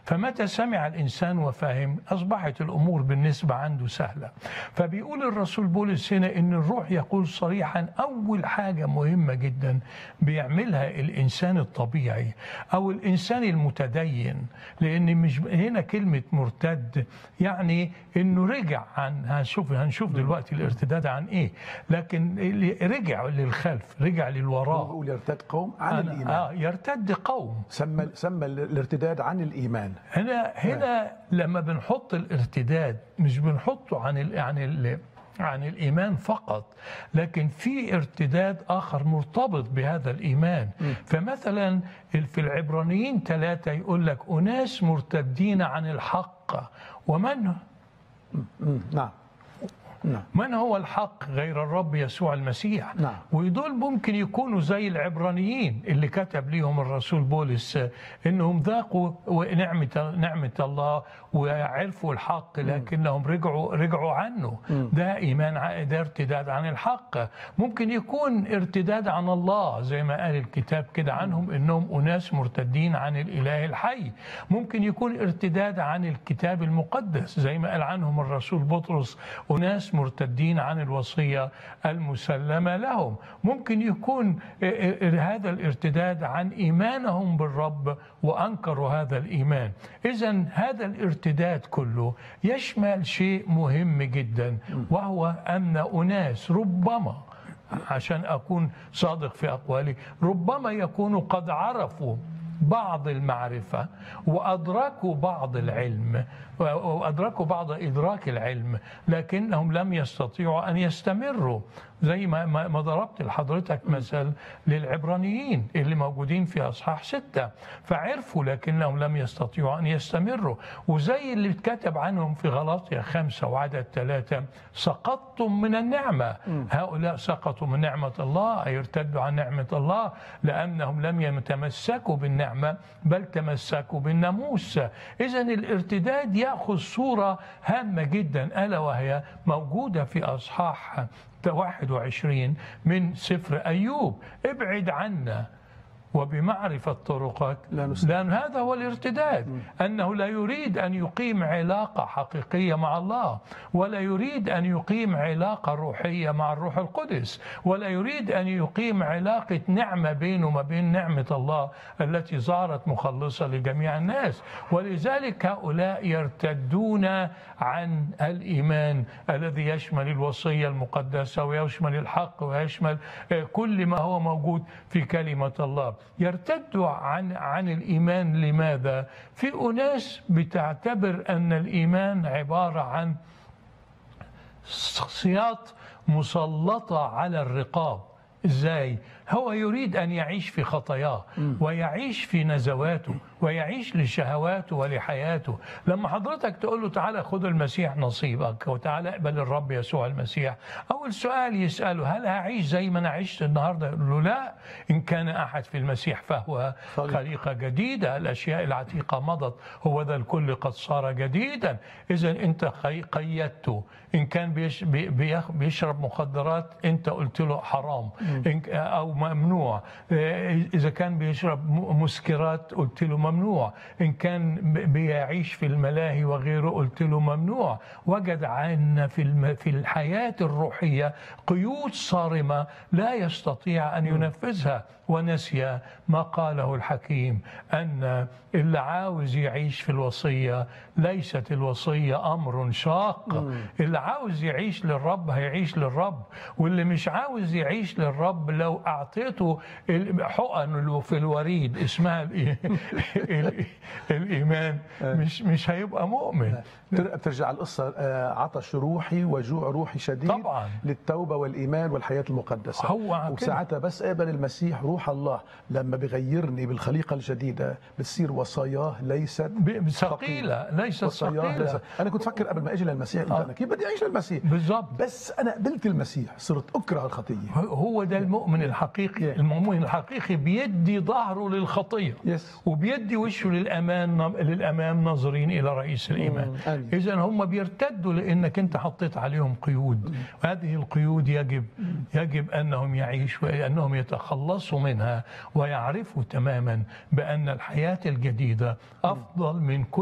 فمتى سمع الإنسان وفهم أصبحت الأمور بالنسبة عنده سهلة فبيقول الرسول بولس هنا إن الروح يقول صريحا أول حاجة مهمة جدا بيعملها الإنسان الطبيعي أو الإنسان المتدين لأن مش هنا كلمة مرتد يعني إنه رجع عن هنشوف هنشوف دلوقتي الارتداد عن إيه لكن اللي رجع للخلف رجع هو للوراء بيقول يرتد قوم عن أنا- الايمان آه يرتد قوم سمى سمى الارتداد عن الايمان هنا هنا لما بنحط الارتداد مش بنحطه عن ال عن ال عن الايمان فقط لكن في ارتداد اخر مرتبط بهذا الايمان فمثلا في العبرانيين ثلاثه يقول لك اناس مرتدين عن الحق ومن مم. نعم نعم من هو الحق غير الرب يسوع المسيح نعم. ودول ممكن يكونوا زي العبرانيين اللي كتب ليهم الرسول بولس آه، انهم ذاقوا نعمه نعمه الله وعرفوا الحق لكنهم رجعوا رجعوا عنه ده ايمان ع- ده ارتداد عن الحق ممكن يكون ارتداد عن الله زي ما قال الكتاب كده عنهم انهم اناس مرتدين عن الاله الحي ممكن يكون ارتداد عن الكتاب المقدس زي ما قال عنهم الرسول بطرس اناس مرتدين عن الوصيه المسلمه لهم ممكن يكون اه، اه، هذا الارتداد عن ايمانهم بالرب وانكروا هذا الايمان اذا هذا الارتداد كله يشمل شيء مهم جدا وهو ان اناس ربما عشان اكون صادق في اقوالي ربما يكونوا قد عرفوا بعض المعرفه وادركوا بعض العلم وادركوا بعض ادراك العلم لكنهم لم يستطيعوا ان يستمروا زي ما ما ما ضربت لحضرتك مثل للعبرانيين اللي موجودين في اصحاح سته فعرفوا لكنهم لم يستطيعوا ان يستمروا وزي اللي اتكتب عنهم في غلاطيا خمسه وعدد ثلاثه سقطتم من النعمه هؤلاء سقطوا من نعمه الله اي ارتدوا عن نعمه الله لانهم لم يتمسكوا بالنعمه بل تمسكوا بالناموس اذا الارتداد ياخذ صوره هامه جدا الا وهي موجوده في اصحاح 21 من سفر ايوب ابعد عنا وبمعرفة طرقك لا نسلم. لأن هذا هو الارتداد أنه لا يريد أن يقيم علاقة حقيقية مع الله ولا يريد أن يقيم علاقة روحية مع الروح القدس ولا يريد أن يقيم علاقة نعمة بينه وما بين نعمة الله التي ظهرت مخلصة لجميع الناس ولذلك هؤلاء يرتدون عن الإيمان الذي يشمل الوصية المقدسة ويشمل الحق ويشمل آه، كل ما هو موجود في كلمة الله يرتد عن عن الإيمان لماذا؟ في أناس بتعتبر أن الإيمان عبارة عن سياط مسلطة على الرقاب ازاي هو يريد ان يعيش في خطاياه ويعيش في نزواته ويعيش لشهواته ولحياته لما حضرتك تقول له تعالى خذ المسيح نصيبك وتعالى اقبل الرب يسوع المسيح اول سؤال يساله هل هعيش زي ما انا عشت النهارده يقول له لا ان كان احد في المسيح فهو خليقة. خليقه جديده الاشياء العتيقه مضت هو ذا الكل قد صار جديدا اذا انت خي- قيدته ان كان بيش بي- بيخ- بيشرب مخدرات انت قلت له حرام إن ك- او ممنوع إيه، اذا كان بيشرب م- مسكرات قلت له ممنوع ان كان ب- بيعيش في الملاهي وغيره قلت له ممنوع وجد عنا في الم- في الحياه الروحيه قيود صارمه لا يستطيع ان ينفذها ونسي ما قاله الحكيم ان اللي عاوز يعيش في الوصيه ليست الوصيه امر شاق اللي عاوز يعيش للرب هيعيش للرب واللي مش عاوز يعيش للرب لو اعطيته حقن في الوريد اسمها الإي- الإي- الايمان مش مش هيبقى مؤمن تر- بترجع القصة آه، عطش روحي وجوع روحي شديد طبعاً. للتوبة والإيمان والحياة المقدسة هو كده. وساعتها بس قابل المسيح روح الله لما بغيرني بالخليقة الجديدة بتصير وصاياه ليست ب- ثقيله ليست وصاياه ليست ثقيله أنا كنت فكر قبل ما أجي للمسيح قلت أنا كيف بدي أعيش للمسيح بالظبط بس أنا قبلت المسيح صرت أكره الخطية هو ده المؤمن الحقيقي المؤمن الحقيقي بيدي ظهره للخطيه يس وبيدي وشه للأمان للأمام ناظرين إلى رئيس الإيمان مم. آمين. إذا هم بيرتدوا لأنك أنت حطيت عليهم قيود وهذه القيود يجب يجب أنهم يعيشوا أنهم يتخلصوا منها ويعرفوا تماما بأن الحياة الجديدة أفضل من كل